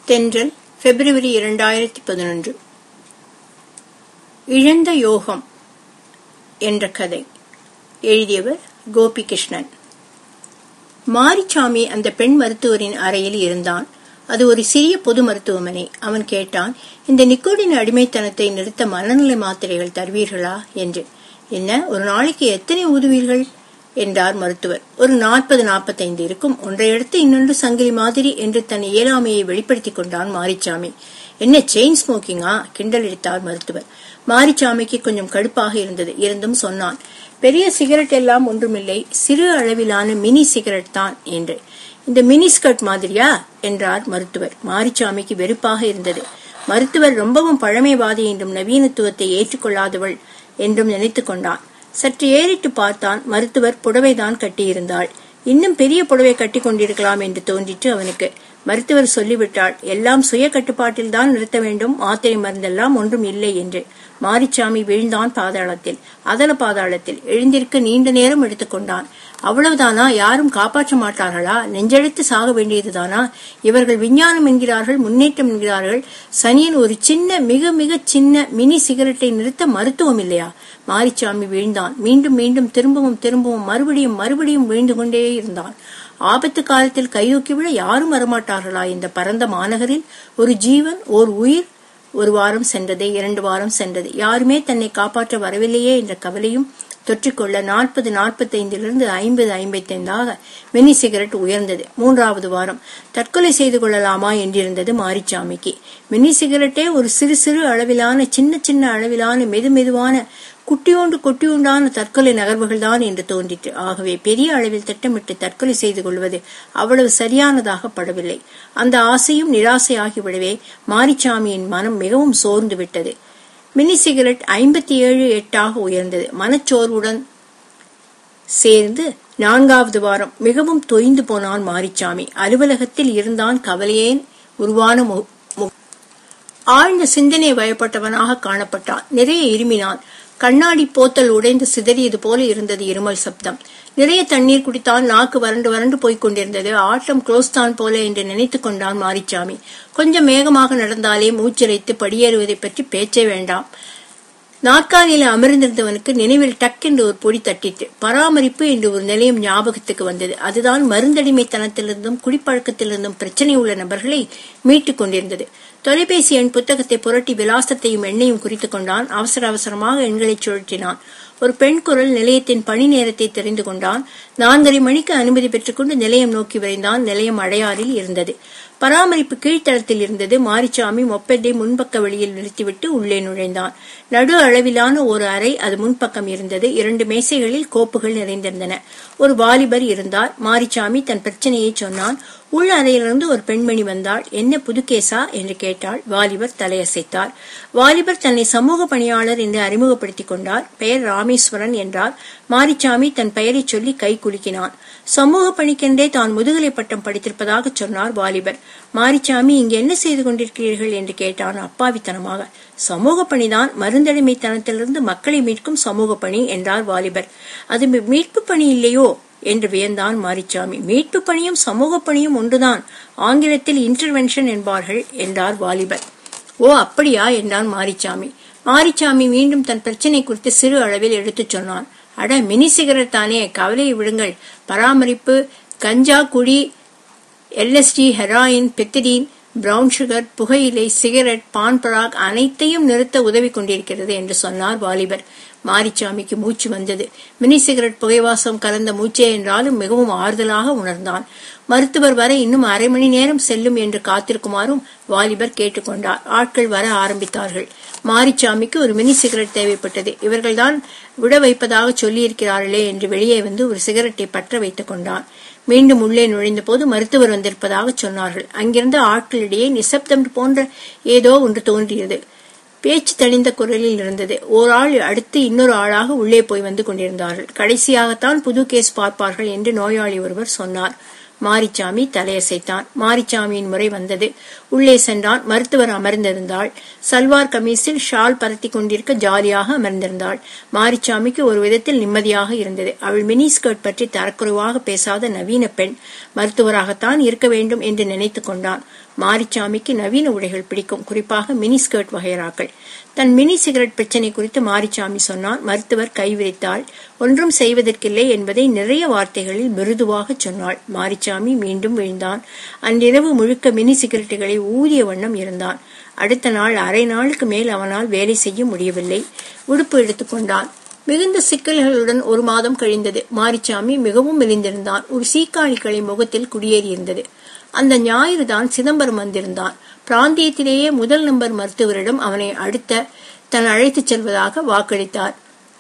தென்றல் பிப்ரவரி இரண்டாயிரத்தி பதினொன்று இழந்த யோகம் என்ற கதை எழுதியவர் கோபி கிருஷ்ணன் மாரிச்சாமி அந்த பெண் மருத்துவரின் அறையில் இருந்தான் அது ஒரு சிறிய பொது மருத்துவமனை அவன் கேட்டான் இந்த நிக்கோடின் அடிமைத்தனத்தை நிறுத்த மனநல மாத்திரைகள் தருவீர்களா என்று என்ன ஒரு நாளைக்கு எத்தனை ஊதுவீர்கள் என்றார் மருத்துவர் ஒரு நாற்பது நாற்பத்தைந்து இருக்கும் ஒன்றை எடுத்து இன்னொன்று சங்கிலி மாதிரி என்று தன் இயலாமையை வெளிப்படுத்திக் கொண்டான் மாரிச்சாமி என்ன செயின் ஸ்மோக்கிங்கா கிண்டல் எடுத்தார் மருத்துவர் மாரிச்சாமிக்கு கொஞ்சம் கடுப்பாக இருந்தது இருந்தும் சொன்னான் பெரிய சிகரெட் எல்லாம் ஒன்றுமில்லை சிறு அளவிலான மினி சிகரெட் தான் என்று இந்த மினி ஸ்கர்ட் மாதிரியா என்றார் மருத்துவர் மாரிச்சாமிக்கு வெறுப்பாக இருந்தது மருத்துவர் ரொம்பவும் பழமைவாதி என்றும் நவீனத்துவத்தை ஏற்றுக்கொள்ளாதவள் என்றும் நினைத்துக் கொண்டான் சற்று ஏறிட்டு பார்த்தான் மருத்துவர் புடவைதான் கட்டியிருந்தாள் இன்னும் பெரிய புடவை கட்டி கொண்டிருக்கலாம் என்று தோன்றிற்று அவனுக்கு மருத்துவர் சொல்லிவிட்டாள் எல்லாம் சுய கட்டுப்பாட்டில் தான் நிறுத்த வேண்டும் மாத்திரை மருந்தெல்லாம் ஒன்றும் இல்லை என்று மாரிச்சாமி விழுந்தான் பாதாளத்தில் அதல பாதாளத்தில் எழுந்திருக்க நீண்ட நேரம் எடுத்துக்கொண்டான் அவ்வளவுதானா யாரும் காப்பாற்ற மாட்டார்களா நெஞ்செழுத்து சாக வேண்டியதுதானா இவர்கள் விஞ்ஞானம் என்கிறார்கள் முன்னேற்றம் என்கிறார்கள் சனியன் ஒரு சின்ன மிக மிக சின்ன மினி சிகரெட்டை நிறுத்த மருத்துவம் இல்லையா மாரிச்சாமி வீழ்ந்தான் மீண்டும் மீண்டும் திரும்பவும் திரும்பவும் மறுபடியும் மறுபடியும் வீழ்ந்து கொண்டே இருந்தான் ஆபத்து காலத்தில் கையூக்கி விட யாரும் வரமாட்டார்களா இந்த பரந்த மாநகரில் ஒரு ஜீவன் ஓர் உயிர் ஒரு வாரம் சென்றது இரண்டு வாரம் சென்றது யாருமே தன்னை காப்பாற்ற வரவில்லையே என்ற கவலையும் தொற்றிக்கொள்ள நாற்பது நாற்பத்தைந்திலிருந்து ஐம்பது ஐம்பத்தைந்தாக மினி சிகரெட் உயர்ந்தது மூன்றாவது வாரம் தற்கொலை செய்து கொள்ளலாமா என்றிருந்தது மாரிச்சாமிக்கு மினி சிகரெட்டே ஒரு சிறு சிறு அளவிலான சின்ன சின்ன அளவிலான மெது மெதுவான குட்டியோண்டு கொட்டியுண்டான தற்கொலை நகர்வுகள் தான் என்று தோன்றிற்று ஆகவே பெரிய அளவில் திட்டமிட்டு தற்கொலை செய்து கொள்வது அவ்வளவு சரியானதாக படவில்லை அந்த ஆசையும் நிராசையாகிவிடவே மாரிச்சாமியின் மனம் மிகவும் சோர்ந்து விட்டது மினி சிகரெட் ஐம்பத்தி ஏழு எட்டாக உயர்ந்தது மனச்சோர்வுடன் சேர்ந்து நான்காவது வாரம் மிகவும் தொய்ந்து போனான் மாரிச்சாமி அலுவலகத்தில் இருந்தான் கவலையேன் உருவான ஆழ்ந்த சிந்தனை வயப்பட்டவனாக காணப்பட்டான் நிறைய இருமினான் கண்ணாடி போத்தல் உடைந்து சிதறியது போல இருந்தது இருமல் சப்தம் நிறைய தண்ணீர் குடித்தான் நாக்கு வறண்டு வறண்டு போய்க் கொண்டிருந்தது ஆட்டம் க்ளோஸ் தான் போல என்று நினைத்துக் கொண்டான் மாரிச்சாமி கொஞ்சம் வேகமாக நடந்தாலே மூச்சிறைத்து படியேறுவதை பற்றி பேச்சே வேண்டாம் நாற்காலியில் அமர்ந்திருந்தவனுக்கு நினைவில் டக் என்று ஒரு பொடி தட்டிட்டு பராமரிப்பு என்று ஒரு நிலையம் ஞாபகத்துக்கு வந்தது அதுதான் மருந்தடிமைத்தனத்திலிருந்தும் குடிப்பழக்கத்திலிருந்தும் பிரச்சனை உள்ள நபர்களை மீட்டுக் கொண்டிருந்தது தொலைபேசி எண் புத்தகத்தை புரட்டி விலாசத்தையும் எண்ணையும் குறித்துக் கொண்டான் அவசர அவசரமாக எண்களை சுழற்றினான் ஒரு பெண் குரல் நிலையத்தின் பணி நேரத்தை தெரிந்து கொண்டான் நான்கரை மணிக்கு அனுமதி பெற்றுக்கொண்டு நிலையம் நோக்கி விரைந்தான் நிலையம் அடையாறில் இருந்தது பராமரிப்பு கீழ்த்தளத்தில் இருந்தது மாரிச்சாமி மொப்பெட்டை முன்பக்க வெளியில் நிறுத்திவிட்டு உள்ளே நுழைந்தான் நடு அளவிலான ஒரு அறை அது முன்பக்கம் இருந்தது இரண்டு மேசைகளில் கோப்புகள் நிறைந்திருந்தன ஒரு வாலிபர் இருந்தார் மாரிச்சாமி தன் பிரச்சனையை சொன்னான் உள் அறையிலிருந்து ஒரு பெண்மணி வந்தாள் என்ன புதுகேசா என்று கேட்டாள் வாலிபர் தலையசைத்தார் வாலிபர் தன்னை சமூக பணியாளர் என்று அறிமுகப்படுத்திக் கொண்டார் பெயர் ராமேஸ்வரன் என்றார் மாரிச்சாமி தன் பெயரை சொல்லி கை குலுக்கினான் சமூக பணிக்கென்றே தான் முதுகலை பட்டம் படித்திருப்பதாக சொன்னார் வாலிபர் மாரிச்சாமி இங்கு என்ன செய்து கொண்டிருக்கிறீர்கள் என்று கேட்டான் அப்பாவித்தனமாக சமூக பணிதான் மருந்தடிமைத்தனத்திலிருந்து மக்களை மீட்கும் சமூக பணி என்றார் வாலிபர் அது மீட்பு பணி இல்லையோ என்று வியந்தான் மாரிச்சாமி மீட்பு பணியும் சமூக பணியும் ஒன்றுதான் ஆங்கிலத்தில் இன்டர்வென்ஷன் என்பார்கள் என்றார் வாலிபர் ஓ அப்படியா என்றான் மாரிச்சாமி மாரிச்சாமி மீண்டும் தன் பிரச்சனை குறித்து சிறு அளவில் எடுத்துச் சொன்னான் அட மினி சிகரெட் தானே கவலையை விடுங்கள் பராமரிப்பு கஞ்சா குடி LSD heroin pethidine brown sugar புகையிலை சிகரெட் பான் பராக் அனைத்தையும் நிறுத்த உதவி கொண்டிருக்கிறது என்று சொன்னார் வாலிபர் மாரிச்சாமிக்கு மூச்சு வந்தது மினி சிகரெட் புகைவாசம் கலந்த மூச்சே என்றாலும் மிகவும் ஆறுதலாக உணர்ந்தான் மருத்துவர் வர இன்னும் அரை மணி நேரம் செல்லும் என்று காத்திருக்குமாறும் வாலிபர் கேட்டுக்கொண்டார் ஆட்கள் வர ஆரம்பித்தார்கள் மாரிச்சாமிக்கு ஒரு மினி சிகரெட் தேவைப்பட்டது இவர்கள்தான் விட வைப்பதாக சொல்லியிருக்கிறார்களே என்று வெளியே வந்து ஒரு சிகரெட்டை பற்ற வைத்துக் கொண்டான் மீண்டும் உள்ளே நுழைந்த போது மருத்துவர் வந்திருப்பதாக சொன்னார்கள் அங்கிருந்த ஆட்களிடையே நிசப்தம் போன்ற ஏதோ ஒன்று தோன்றியது பேச்சு தெளிந்த குரலில் இருந்தது ஓர் ஆள் அடுத்து இன்னொரு ஆளாக உள்ளே போய் வந்து கொண்டிருந்தார்கள் கடைசியாகத்தான் புது கேஸ் பார்ப்பார்கள் என்று நோயாளி ஒருவர் சொன்னார் மாரிச்சாமி தலையசைத்தான் மாரிச்சாமியின் முறை வந்தது உள்ளே சென்றான் மருத்துவர் அமர்ந்திருந்தாள் சல்வார் கமீஸில் ஷால் பரத்தி கொண்டிருக்க ஜாலியாக அமர்ந்திருந்தாள் மாரிச்சாமிக்கு ஒரு விதத்தில் நிம்மதியாக இருந்தது அவள் மினி ஸ்கர்ட் பற்றி தரக்குறைவாக பேசாத நவீன பெண் மருத்துவராகத்தான் இருக்க வேண்டும் என்று நினைத்துக் கொண்டான் மாரிச்சாமிக்கு நவீன உடைகள் பிடிக்கும் குறிப்பாக மினி ஸ்கர்ட் வகைராக்கள் தன் மினி சிகரெட் பிரச்சனை குறித்து மாரிச்சாமி சொன்னார் மருத்துவர் கைவிரித்தாள் ஒன்றும் செய்வதற்கில்லை என்பதை நிறைய வார்த்தைகளில் மிருதுவாக சொன்னாள் மாரிச்சாமி மீண்டும் விழுந்தான் அன்றிரவு முழுக்க மினி சிகரெட்டுகளை ஊதிய வண்ணம் இருந்தான் அடுத்த நாள் அரை நாளுக்கு மேல் அவனால் வேலை செய்ய முடியவில்லை உடுப்பு எடுத்துக்கொண்டான் மிகுந்த சிக்கல்களுடன் ஒரு மாதம் கழிந்தது மாரிச்சாமி மிகவும் மெலிந்திருந்தான் ஒரு சீக்காளிகளை முகத்தில் குடியேறியிருந்தது அந்த ஞாயிறு தான் சிதம்பரம் வந்திருந்தான் பிராந்தியத்திலேயே முதல் நம்பர் மருத்துவரிடம் அவனை அடுத்த தன் அழைத்துச் செல்வதாக வாக்களித்தார்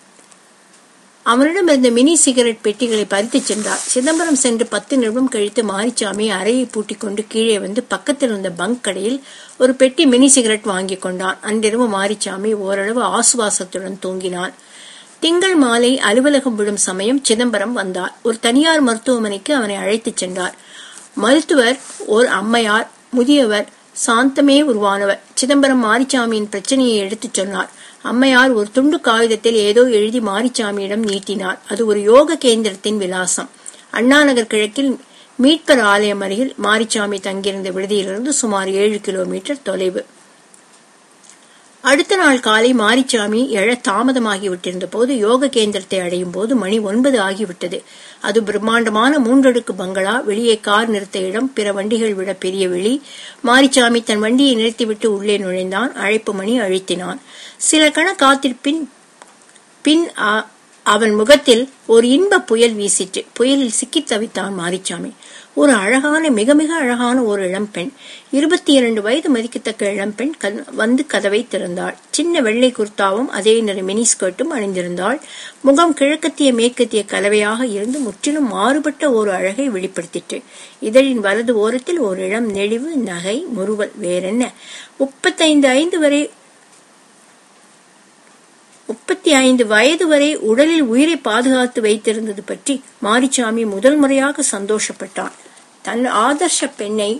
அவனிடம் இருந்த மினி சிகரெட் பெட்டிகளை பறித்துச் சென்றார் சிதம்பரம் சென்று பத்து நிமிடம் கழித்து மாரிச்சாமி அறையை பூட்டிக் கொண்டு கீழே வந்து பக்கத்தில் இருந்த பங்க் கடையில் ஒரு பெட்டி மினி சிகரெட் வாங்கிக் கொண்டான் அன்றிரவு மாரிச்சாமி ஓரளவு ஆசுவாசத்துடன் தூங்கினான் திங்கள் மாலை அலுவலகம் விடும் சமயம் சிதம்பரம் வந்தார் ஒரு தனியார் மருத்துவமனைக்கு அவனை அழைத்துச் சென்றார் மருத்துவர் ஓர் அம்மையார் முதியவர் சாந்தமே உருவானவர் சிதம்பரம் மாரிச்சாமியின் பிரச்சனையை எடுத்துச் சொன்னார் அம்மையார் ஒரு துண்டு காகிதத்தில் ஏதோ எழுதி மாரிச்சாமியிடம் நீட்டினார் அது ஒரு யோக கேந்திரத்தின் விலாசம் அண்ணா நகர் கிழக்கில் மீட்பர் ஆலயம் அருகில் மாரிச்சாமி தங்கியிருந்த விடுதியிலிருந்து சுமார் ஏழு கிலோமீட்டர் தொலைவு அடுத்த நாள் காலை மாரிச்சாமி எழ தாமதமாகிவிட்டிருந்த போது யோக கேந்திரத்தை அடையும் போது மணி ஒன்பது ஆகிவிட்டது அது பிரம்மாண்டமான மூன்றடுக்கு பங்களா வெளியே கார் நிறுத்த இடம் பிற வண்டிகள் விட பெரிய வெளி மாரிச்சாமி தன் வண்டியை நிறுத்திவிட்டு உள்ளே நுழைந்தான் அழைப்பு மணி அழுத்தினான் சில கண காத்திருப்பின் பின் அவன் முகத்தில் ஒரு இன்ப புயல் வீசிற்று புயலில் சிக்கித் தவித்தான் மாரிச்சாமி ஒரு அழகான மிக மிக அழகான ஒரு இளம்பெண் இருபத்தி இரண்டு வயது மதிக்கத்தக்க இளம்பெண் வந்து கதவை திறந்தாள் சின்ன வெள்ளை குர்த்தாவும் அதே நிற மினி ஸ்கர்ட்டும் அணிந்திருந்தாள் முகம் கிழக்கத்திய மேற்கத்திய கலவையாக இருந்து முற்றிலும் மாறுபட்ட ஒரு அழகை வெளிப்படுத்திற்று இதழின் வலது ஓரத்தில் ஒரு இளம் நெளிவு நகை முறுவல் வேறென்ன முப்பத்தைந்து ஐந்து வரை முப்பத்தி ஐந்து வயது வரை உடலில் உயிரை பாதுகாத்து வைத்திருந்தது பற்றி மாரிச்சாமி முதல் முறையாக சந்தோஷப்பட்டான் தன் ஆதர்ஷ பெண்ணை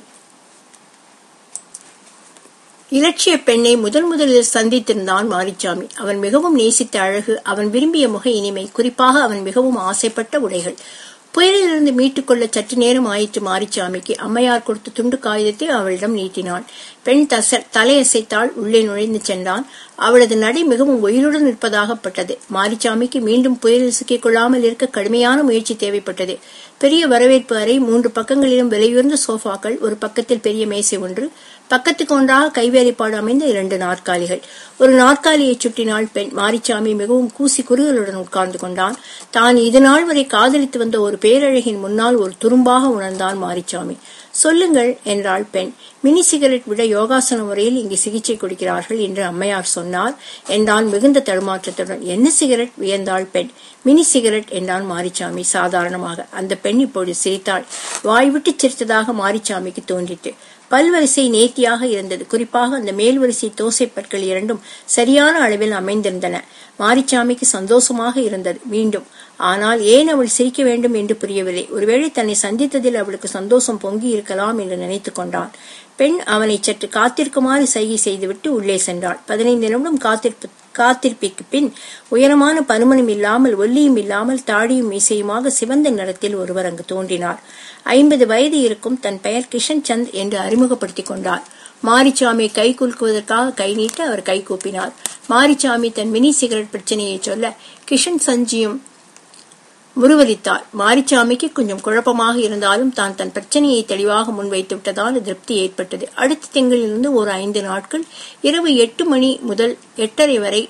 இலட்சிய பெண்ணை முதல் முதலில் சந்தித்திருந்தான் மாரிச்சாமி அவன் மிகவும் நேசித்த அழகு அவன் விரும்பிய முக இனிமை குறிப்பாக அவன் மிகவும் ஆசைப்பட்ட உடைகள் புயலிலிருந்து மீட்டுக்கொள்ள சற்று நேரம் ஆயிற்று மாரிச்சாமிக்கு அம்மையார் கொடுத்த துண்டு காகிதத்தை அவளிடம் நீட்டினான் பெண் தச தலையசைத்தாள் உள்ளே நுழைந்து சென்றான் அவளது நடை மிகவும் உயிருடன் இருப்பதாகப்பட்டது மாரிச்சாமிக்கு மீண்டும் புயலில் சிக்கிக் கொள்ளாமல் இருக்க கடுமையான முயற்சி தேவைப்பட்டது பெரிய வரவேற்பு அறை மூன்று பக்கங்களிலும் விலையுயர்ந்த சோஃபாக்கள் ஒரு பக்கத்தில் பெரிய மேசை ஒன்று பக்கத்துக்கு ஒன்றாக கைவேலைப்பாடு அமைந்த இரண்டு நாற்காலிகள் ஒரு நாற்காலியை சுற்றினாள் பெண் மாரிச்சாமி மிகவும் கூசி குறுகளுடன் உட்கார்ந்து கொண்டான் தான் இது நாள் வரை காதலித்து வந்த ஒரு பேரழகின் முன்னால் ஒரு துரும்பாக உணர்ந்தான் மாரிச்சாமி சொல்லுங்கள் என்றாள் பெண் மினி சிகரெட் விட யோகாசன முறையில் இங்கு சிகிச்சை கொடுக்கிறார்கள் என்று அம்மையார் சொன்னார் என்றான் மிகுந்த தடுமாற்றத்துடன் என்ன சிகரெட் வியந்தாள் பெண் மினி சிகரெட் என்றான் மாரிச்சாமி சாதாரணமாக அந்த பெண் இப்போது சிரித்தாள் வாய்விட்டு சிரித்ததாக மாரிச்சாமிக்கு தோன்றிற்று பல்வரிசை நேர்த்தியாக இருந்தது குறிப்பாக அந்த மேல்வரிசை தோசை பற்கள் இரண்டும் சரியான அளவில் அமைந்திருந்தன மாரிச்சாமிக்கு சந்தோஷமாக இருந்தது மீண்டும் ஆனால் ஏன் அவள் சிரிக்க வேண்டும் என்று புரியவில்லை ஒருவேளை தன்னை சந்தித்ததில் அவளுக்கு சந்தோஷம் பொங்கி இருக்கலாம் என்று நினைத்துக் கொண்டான் பெண் அவனை சற்று காத்திருக்குமாறு சைகை செய்துவிட்டு உள்ளே சென்றாள் பதினைந்து நிமிடம் காத்திருப்பு காத்திருப்பிற்கு பின் உயரமான பருமனும் இல்லாமல் ஒல்லியும் இல்லாமல் தாடியும் மீசையுமாக சிவந்த நிறத்தில் ஒருவர் அங்கு தோன்றினார் ஐம்பது வயது இருக்கும் தன் பெயர் கிஷன் சந்த் என்று அறிமுகப்படுத்திக் கொண்டார் மாரிச்சாமியை கை குலுக்குவதற்காக கை நீட்ட அவர் கை கூப்பினார் மாரிச்சாமி தன் மினி சிகரெட் பிரச்சனையை சொல்ல கிஷன் சஞ்சியும் முருவலித்தார் மாரிச்சாமிக்கு கொஞ்சம் குழப்பமாக இருந்தாலும் தான் தன் பிரச்சனையை தெளிவாக முன்வைத்து விட்டதால் திருப்தி ஏற்பட்டது அடுத்த திங்களிலிருந்து ஒரு ஐந்து நாட்கள் இரவு எட்டு மணி முதல் எட்டரை வரை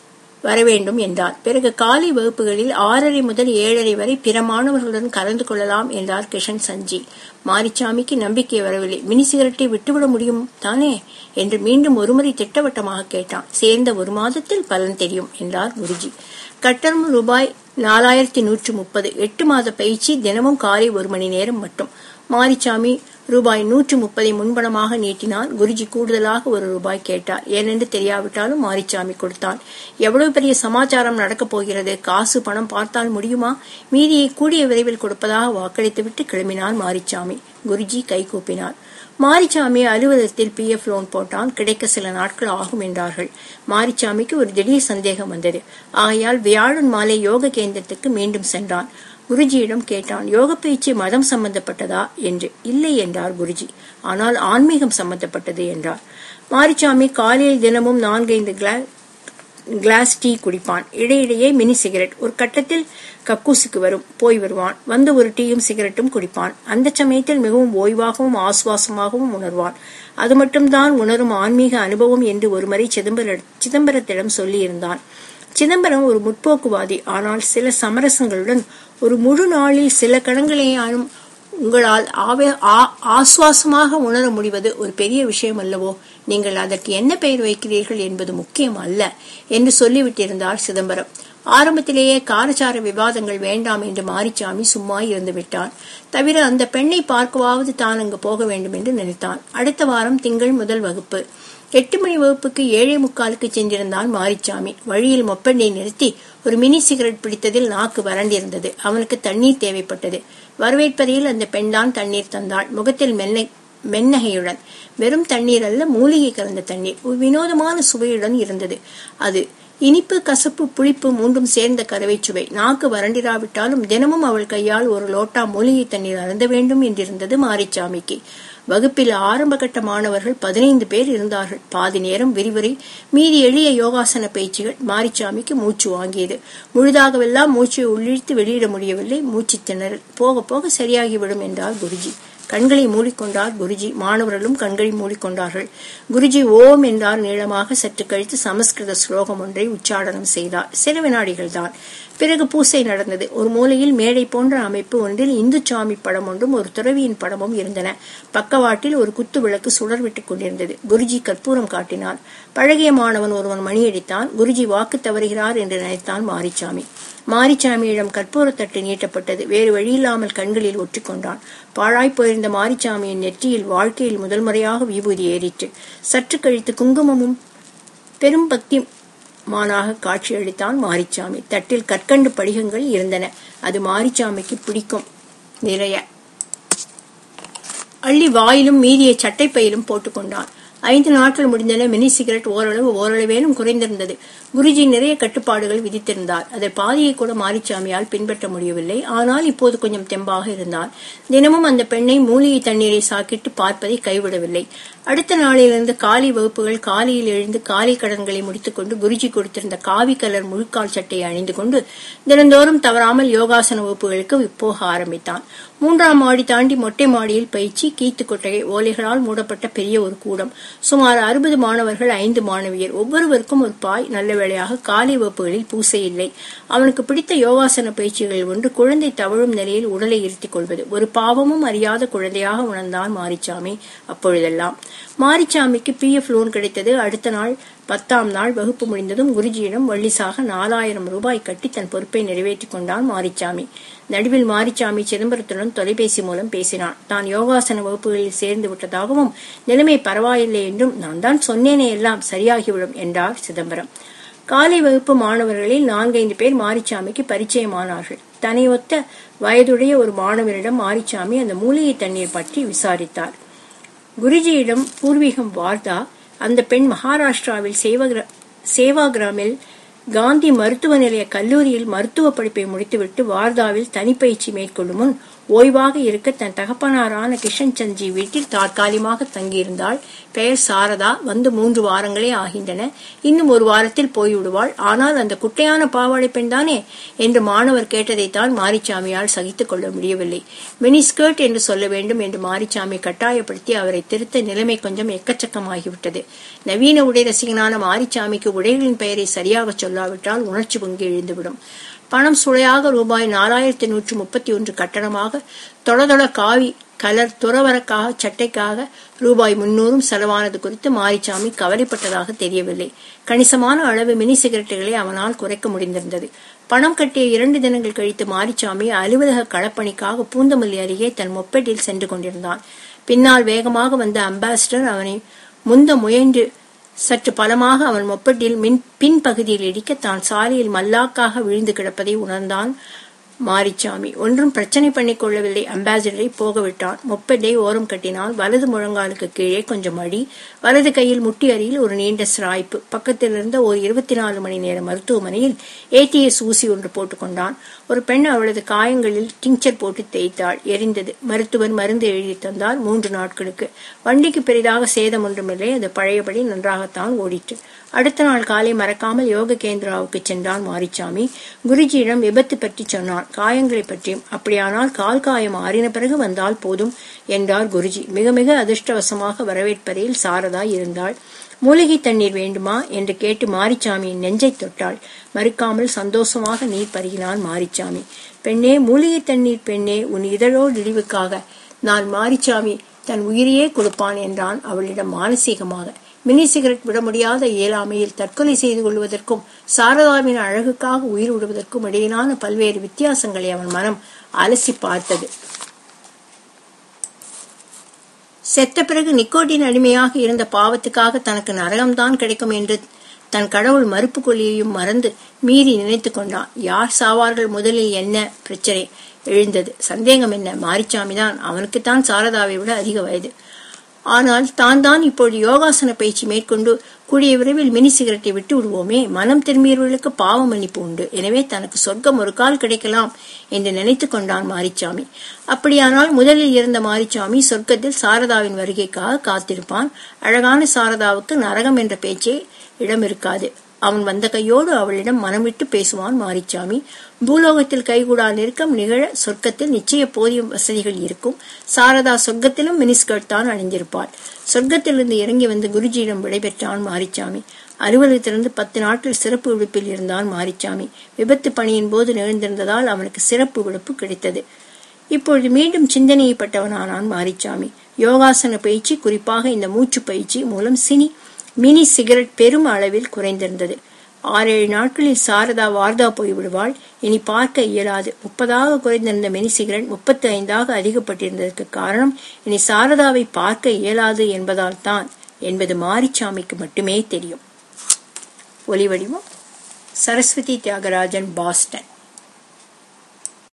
வர வேண்டும் என்றார் பிறகு காலை வகுப்புகளில் ஆறரை முதல் ஏழரை வரை பிற மாணவர்களுடன் கலந்து கொள்ளலாம் என்றார் கிஷன் சஞ்சி மாரிச்சாமிக்கு நம்பிக்கை வரவில்லை மினி சிகரெட்டை விட்டுவிட முடியும் தானே என்று மீண்டும் ஒருமுறை திட்டவட்டமாக கேட்டான் சேர்ந்த ஒரு மாதத்தில் பலன் தெரியும் என்றார் குருஜி கட்டணம் ரூபாய் நாலாயிரத்தி நூற்று முப்பது எட்டு மாத பயிற்சி தினமும் காலை ஒரு மணி நேரம் மட்டும் மாரிச்சாமி ரூபாய் நூற்று முப்பதை முன்பணமாக நீட்டினான் குருஜி கூடுதலாக ஒரு ரூபாய் கேட்டார் ஏனென்று தெரியாவிட்டாலும் மாரிச்சாமி கொடுத்தான் எவ்வளவு பெரிய சமாச்சாரம் நடக்கப் போகிறது காசு பணம் பார்த்தால் முடியுமா மீதியை கூடிய விரைவில் கொடுப்பதாக வாக்களித்துவிட்டு கிளம்பினார் மாரிச்சாமி குருஜி கை கூப்பினார் மாரிச்சாமி அலுவலகத்தில் பி எஃப் லோன் போட்டான் கிடைக்க சில நாட்கள் ஆகும் என்றார்கள் மாரிச்சாமிக்கு ஒரு திடீர் சந்தேகம் வந்தது ஆகையால் வியாழன் மாலை யோக கேந்திரத்துக்கு மீண்டும் சென்றான் குருஜியிடம் கேட்டான் யோக பயிற்சி மதம் சம்பந்தப்பட்டதா என்று இல்லை என்றார் குருஜி ஆனால் ஆன்மீகம் சம்பந்தப்பட்டது என்றார் மாரிச்சாமி காலையில் தினமும் நான்கைந்து கிளா கிளாஸ் டீ குடிப்பான் இடையிடையே மினி சிகரெட் ஒரு கட்டத்தில் கக்கூசுக்கு வரும் போய் வருவான் வந்து ஒரு டீயும் சிகரெட்டும் குடிப்பான் அந்த சமயத்தில் மிகவும் ஓய்வாகவும் ஆசுவாசமாகவும் உணர்வான் அது மட்டும்தான் உணரும் ஆன்மீக அனுபவம் என்று ஒருமுறை சிதம்பர சிதம்பரத்திடம் சொல்லியிருந்தான் சிதம்பரம் ஒரு முற்போக்குவாதி ஆனால் சில சமரசங்களுடன் ஒரு முழு நாளில் சில கணங்களையானும் உங்களால் ஆசுவாசமாக உணர முடிவது ஒரு பெரிய விஷயம் அல்லவோ நீங்கள் அதற்கு என்ன பெயர் வைக்கிறீர்கள் என்பது முக்கியம் அல்ல என்று சொல்லிவிட்டிருந்தார் சிதம்பரம் ஆரம்பத்திலேயே காரச்சார விவாதங்கள் வேண்டாம் என்று மாரிச்சாமி சும்மா இருந்து விட்டான் தவிர அந்த பெண்ணை பார்க்கவாவது தான் அங்கு போக வேண்டும் என்று நினைத்தான் அடுத்த வாரம் திங்கள் முதல் வகுப்பு எட்டு மணி வகுப்புக்கு ஏழே முக்காலுக்கு சென்றிருந்தான் மாரிச்சாமி வழியில் மொப்பெண்ணை நிறுத்தி ஒரு மினி சிகரெட் பிடித்ததில் நாக்கு வறண்டிருந்தது அவனுக்கு தண்ணீர் தேவைப்பட்டது வரவேற்பறையில் அந்த பெண்தான் தண்ணீர் தந்தாள் முகத்தில் மென்னை மென்னகையுடன் வெறும் தண்ணீர் அல்ல மூலிகை கலந்த தண்ணீர் ஒரு வினோதமான சுவையுடன் இருந்தது அது இனிப்பு கசப்பு புளிப்பு மூன்றும் சேர்ந்த கறவை சுவை நாக்கு வறண்டிராவிட்டாலும் தினமும் அவள் கையால் ஒரு லோட்டா மூலிகை தண்ணீர் அருந்த வேண்டும் என்றிருந்தது மாரிச்சாமிக்கு வகுப்பில் ஆரம்ப கட்ட மாணவர்கள் பதினைந்து பேர் இருந்தார்கள் பாதி நேரம் விரிவுரை மீதி எளிய யோகாசன பயிற்சிகள் மாரிச்சாமிக்கு மூச்சு வாங்கியது முழுதாகவெல்லாம் மூச்சை உள்ளிழுத்து வெளியிட முடியவில்லை மூச்சு திணறல் போக போக சரியாகிவிடும் என்றார் குருஜி கண்களை மூடிக்கொண்டார் குருஜி மாணவர்களும் கண்களை மூடிக்கொண்டார்கள் குருஜி ஓம் என்றார் நீளமாக சற்று கழித்து சமஸ்கிருத ஸ்லோகம் ஒன்றை உச்சாடனம் செய்தார் சில வினாடிகள் தான் பிறகு பூசை நடந்தது ஒரு மூலையில் மேடை போன்ற அமைப்பு ஒன்றில் இந்துச்சாமி படம் ஒன்றும் ஒரு துறவியின் படமும் இருந்தன பக்கவாட்டில் ஒரு குத்து விளக்கு சுடர் விட்டுக் கொண்டிருந்தது குருஜி கற்பூரம் காட்டினார் பழகிய மாணவன் ஒருவன் மணியடித்தான் குருஜி வாக்கு தவறுகிறார் என்று நினைத்தான் மாரிச்சாமி மாரிச்சாமியிடம் கற்பூரத்தட்டு நீட்டப்பட்டது வேறு வழியில்லாமல் கண்களில் ஒற்றிக்கொண்டான் பாழாய் போயிருந்த மாரிச்சாமியின் நெற்றியில் வாழ்க்கையில் முதல் முறையாக விபூதி ஏறிற்று சற்று கழித்து குங்குமமும் பெரும் பக்தி மானாக காட்சியளித்தான் மாரிச்சாமி தட்டில் கற்கண்டு படிகங்கள் இருந்தன அது மாரிச்சாமிக்கு பிடிக்கும் நிறைய அள்ளி வாயிலும் மீதியை சட்டைப்பையிலும் போட்டுக்கொண்டான் ஐந்து நாட்கள் முடிந்தன மினி சிகரெட் ஓரளவு ஓரளவேனும் குறைந்திருந்தது குருஜி நிறைய கட்டுப்பாடுகள் விதித்திருந்தார் அதில் பாதியை கூட மாரிச்சாமியால் பின்பற்ற முடியவில்லை ஆனால் இப்போது கொஞ்சம் தெம்பாக இருந்தார் தினமும் அந்த பெண்ணை மூலிகை தண்ணீரை சாக்கிட்டு பார்ப்பதை கைவிடவில்லை அடுத்த நாளிலிருந்து காலி வகுப்புகள் காலையில் எழுந்து காலை கடன்களை முடித்துக்கொண்டு குருஜி கொடுத்திருந்த காவி கலர் முழுக்கால் சட்டையை அணிந்து கொண்டு தினந்தோறும் தவறாமல் யோகாசன வகுப்புகளுக்கு போக ஆரம்பித்தான் மூன்றாம் மாடி தாண்டி மொட்டை மாடியில் பயிற்சி கீத்து கொட்டகை ஓலைகளால் மூடப்பட்ட பெரிய ஒரு கூடம் சுமார் அறுபது மாணவர்கள் ஐந்து மாணவியர் ஒவ்வொருவருக்கும் ஒரு பாய் நல்ல வேளையாக காலை வகுப்புகளில் பூசை இல்லை அவனுக்கு பிடித்த யோகாசன பயிற்சிகளில் ஒன்று குழந்தை தவழும் நிலையில் உடலை இருத்திக் கொள்வது ஒரு பாவமும் அறியாத குழந்தையாக உணர்ந்தான் மாரிச்சாமி அப்பொழுதெல்லாம் மாரிச்சாமிக்கு பி எஃப் லோன் கிடைத்தது அடுத்த நாள் பத்தாம் நாள் வகுப்பு முடிந்ததும் குருஜியிடம் வள்ளிசாக நாலாயிரம் ரூபாய் கட்டி தன் பொறுப்பை நிறைவேற்றிக் கொண்டான் மாரிச்சாமி நடுவில் மாரிச்சாமி சிதம்பரத்துடன் தொலைபேசி மூலம் பேசினான் தான் யோகாசன வகுப்புகளில் சேர்ந்து விட்டதாகவும் நிலைமை பரவாயில்லை என்றும் நான் தான் சொன்னேனே எல்லாம் சரியாகிவிடும் என்றார் சிதம்பரம் காலை வகுப்பு மாணவர்களில் நான்கைந்து பேர் மாரிச்சாமிக்கு பரிச்சயமானார்கள் தனையொத்த வயதுடைய ஒரு மாணவரிடம் மாரிச்சாமி அந்த மூலிகை தண்ணீர் பற்றி விசாரித்தார் குருஜியிடம் பூர்வீகம் வார்தா அந்த பெண் மகாராஷ்டிராவில் சேவகிரா சேவாகிராமில் காந்தி மருத்துவ நிலைய கல்லூரியில் மருத்துவ படிப்பை முடித்துவிட்டு வார்தாவில் தனிப்பயிற்சி மேற்கொள்ளும் முன் ஓய்வாக இருக்க தன் தகப்பனாரான கிஷன் சந்த்ஜி வீட்டில் தற்காலிகமாக தங்கியிருந்தாள் பெயர் சாரதா வந்து மூன்று வாரங்களே ஆகின்றன இன்னும் ஒரு வாரத்தில் போய்விடுவாள் ஆனால் அந்த குட்டையான பாவாடை பெண் தானே என்று மாணவர் கேட்டதைத்தான் மாரிச்சாமியால் சகித்துக் கொள்ள முடியவில்லை மினிஸ்கர்ட் என்று சொல்ல வேண்டும் என்று மாரிச்சாமி கட்டாயப்படுத்தி அவரை திருத்த நிலைமை கொஞ்சம் எக்கச்சக்கமாகிவிட்டது நவீன உடை ரசிகனான மாரிச்சாமிக்கு உடைகளின் பெயரை சரியாக சொல்லாவிட்டால் உணர்ச்சி பொங்கி எழுந்துவிடும் பணம் சுளையாக ரூபாய் நாலாயிரத்தி நூற்று முப்பத்தி ஒன்று கட்டணமாக தொடதொட காவி கலர் துறவரக்காக சட்டைக்காக ரூபாய் முன்னூறும் செலவானது குறித்து மாரிச்சாமி கவலைப்பட்டதாக தெரியவில்லை கணிசமான அளவு மினி சிகரெட்டுகளை அவனால் குறைக்க முடிந்திருந்தது பணம் கட்டிய இரண்டு தினங்கள் கழித்து மாரிச்சாமி அலுவலக களப்பணிக்காக பூந்தமல்லி அருகே தன் மொப்பெட்டில் சென்று கொண்டிருந்தான் பின்னால் வேகமாக வந்த அம்பாசிடர் அவனை முந்த முயன்று சற்று பலமாக அவன் மொப்பட்டில் மின் பின்பகுதியில் இடிக்க தான் சாலையில் மல்லாக்காக விழுந்து கிடப்பதை உணர்ந்தான் மாரிச்சாமி ஒன்றும் பிரச்சனை பண்ணிக் கொள்ளவில்லை அம்பாசிடரை போகவிட்டான் மொப்பெட்டை ஓரம் கட்டினால் வலது முழங்காலுக்கு கீழே கொஞ்சம் அடி வலது கையில் முட்டி அருகில் ஒரு நீண்ட சிராய்ப்பு பக்கத்தில் இருந்த ஒரு இருபத்தி நாலு மணி நேர மருத்துவமனையில் ஏடிஎஸ் ஊசி ஒன்று போட்டுக்கொண்டான் ஒரு பெண் அவளது காயங்களில் டிங்சர் போட்டு தேய்த்தாள் எரிந்தது மருத்துவர் மருந்து எழுதி தந்தார் மூன்று நாட்களுக்கு வண்டிக்கு பெரிதாக சேதம் ஒன்றுமில்லை அது பழையபடி நன்றாகத்தான் ஓடிற்று அடுத்த நாள் காலை மறக்காமல் யோக கேந்திராவுக்கு சென்றான் மாரிச்சாமி குருஜியிடம் விபத்து பற்றி சொன்னான் காயங்களை பற்றியும் அப்படியானால் கால் காயம் ஆறின பிறகு வந்தால் போதும் என்றார் குருஜி மிக மிக அதிர்ஷ்டவசமாக வரவேற்பறையில் சாரதா இருந்தாள் மூலிகை தண்ணீர் வேண்டுமா என்று கேட்டு மாரிச்சாமியின் நெஞ்சை தொட்டாள் மறுக்காமல் சந்தோஷமாக நீர் பருகினான் மாரிச்சாமி பெண்ணே மூலிகை தண்ணீர் பெண்ணே உன் இதழோடு இழிவுக்காக நான் மாரிச்சாமி தன் உயிரையே கொடுப்பான் என்றான் அவளிடம் மானசீகமாக மினி சிகரெட் விட முடியாத இயலாமையில் தற்கொலை செய்து கொள்வதற்கும் சாரதாவின் அழகுக்காக உயிர் விடுவதற்கும் இடையிலான பல்வேறு வித்தியாசங்களை அவன் மனம் அலசி பார்த்தது செத்த பிறகு நிக்கோட்டின் அடிமையாக இருந்த பாவத்துக்காக தனக்கு நரகம்தான் கிடைக்கும் என்று தன் கடவுள் மறுப்பு கொள்கையையும் மறந்து மீறி நினைத்து கொண்டான் யார் சாவார்கள் முதலில் என்ன பிரச்சனை எழுந்தது சந்தேகம் என்ன மாரிச்சாமி தான் அவனுக்குத்தான் சாரதாவை விட அதிக வயது ஆனால் தான் தான் இப்பொழுது யோகாசன பயிற்சி மேற்கொண்டு கூடிய விரைவில் மினி சிகரெட்டை விட்டு விடுவோமே மனம் திரும்பியவர்களுக்கு பாவ மன்னிப்பு உண்டு எனவே தனக்கு சொர்க்கம் ஒரு கால் கிடைக்கலாம் என்று நினைத்து கொண்டான் மாரிச்சாமி அப்படியானால் முதலில் இருந்த மாரிச்சாமி சொர்க்கத்தில் சாரதாவின் வருகைக்காக காத்திருப்பான் அழகான சாரதாவுக்கு நரகம் என்ற பேச்சே இடம் இருக்காது அவன் வந்த கையோடு அவளிடம் மனம் விட்டு பேசுவான் மாரிச்சாமி பூலோகத்தில் கைகூடா நெருக்கம் நிகழ சொர்க்கத்தில் நிச்சய போதிய வசதிகள் இருக்கும் சாரதா சொர்க்கத்திலும் மினிஸ்கர்ட் தான் அணிந்திருப்பாள் சொர்க்கத்திலிருந்து இறங்கி வந்து குருஜியிடம் விடைபெற்றான் மாரிச்சாமி அலுவலகத்திலிருந்து பத்து நாட்கள் சிறப்பு விடுப்பில் இருந்தான் மாரிச்சாமி விபத்து பணியின் போது நிகழ்ந்திருந்ததால் அவனுக்கு சிறப்பு விடுப்பு கிடைத்தது இப்பொழுது மீண்டும் சிந்தனையப்பட்டவனானான் மாரிச்சாமி யோகாசன பயிற்சி குறிப்பாக இந்த மூச்சு பயிற்சி மூலம் சினி மினி சிகரெட் பெரும் அளவில் குறைந்திருந்தது ஆறேழு நாட்களில் சாரதா வார்தா போய்விடுவாள் இனி பார்க்க இயலாது முப்பதாக குறைந்திருந்த மினி சிகரெட் முப்பத்தி ஐந்தாக அதிகப்பட்டிருந்ததற்கு காரணம் இனி சாரதாவை பார்க்க இயலாது என்பதால் தான் என்பது மாரிச்சாமிக்கு மட்டுமே தெரியும் ஒலிவடிவம் சரஸ்வதி தியாகராஜன் பாஸ்டன்